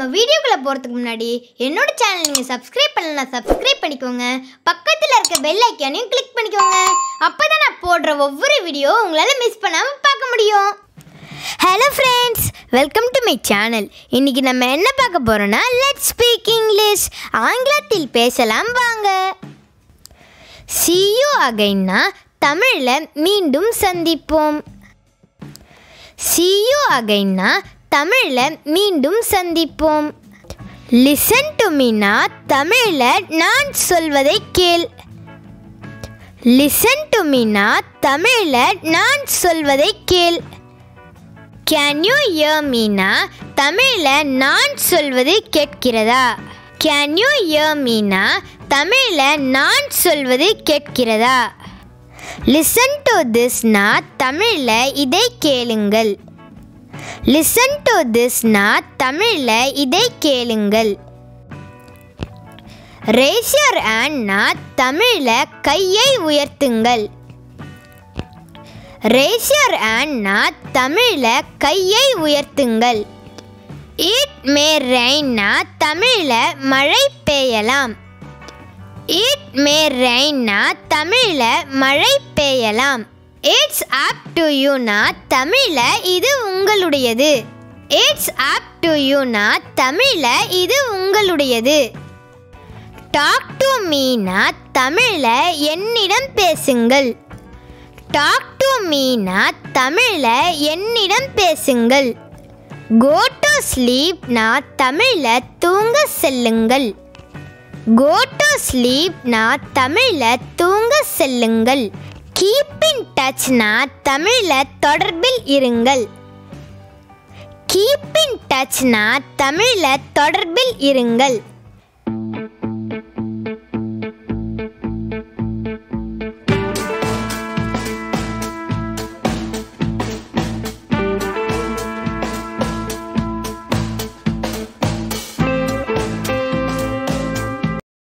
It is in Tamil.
வீடியோக்குள்ளே போகிறதுக்கு முன்னாடி என்னோட சேனல் நீங்கள் சப்ஸ்கிரைப் பண்ணலாம் சப்ஸ்கிரைப் பண்ணிக்கோங்க பக்கத்தில் இருக்க பெல் ஐக்கானையும் கிளிக் பண்ணிக்கோங்க அப்போ தான் நான் போடுற ஒவ்வொரு வீடியோ உங்களால் மிஸ் பண்ணாமல் பார்க்க முடியும் hello friends welcome to my channel இன்னைக்கு நம்ம என்ன பார்க்க போகிறோன்னா லெட் ஸ்பீக் இங்கிலீஷ் ஆங்கிலத்தில் பேசலாம் வாங்க see you அகைன்னா தமிழில் மீண்டும் சந்திப்போம் see you அகைன்னா தமிழில் மீண்டும் சந்திப்போம் லிசன் டு மீனா தமிழில் நான் சொல்வதை கேள் லிசன் டு மீனா தமிழில் நான் சொல்வதை கேள் கேன் யூ இயர் மீனா தமிழில் நான் சொல்வது கேட்கிறதா கேன் யூ இயர் மீனா தமிழில் நான் சொல்வது கேட்கிறதா லிசன் டு திஸ்னா தமிழில் இதை கேளுங்கள் லிசன் டு திஸ்னா தமிழில் இதை கேளுங்கள் ரேசியர் ஆன்னா தமிழில் கையை உயர்த்துங்கள் ரேசியர் ஆன்னா தமிழில் கையை உயர்த்துங்கள் இட் மே ரெயின்னா தமிழில் மழை பெய்யலாம் இட் மே ரெயின்னா தமிழில் மழை பெய்யலாம் இட்ஸ் அப் டு யூனா தமிழில் இது உங்களுடையது இட்ஸ் அப் டு யூனா தமிழில் இது உங்களுடையது டாக் டு மீனா தமிழில் என்னிடம் பேசுங்கள் டாக் டு மீனா தமிழில் என்னிடம் பேசுங்கள் கோ டு ஸ்லீப்னா தமிழில் தூங்க செல்லுங்கள் கோ டு ஸ்லீப்னா தமிழில் தூங்க செல்லுங்கள் கீப் இன் டச்னா தமிழில் தொடர்பில் இருங்கள் கீப் இன் டச்னா தமிழில் தொடர்பில் இருங்கள்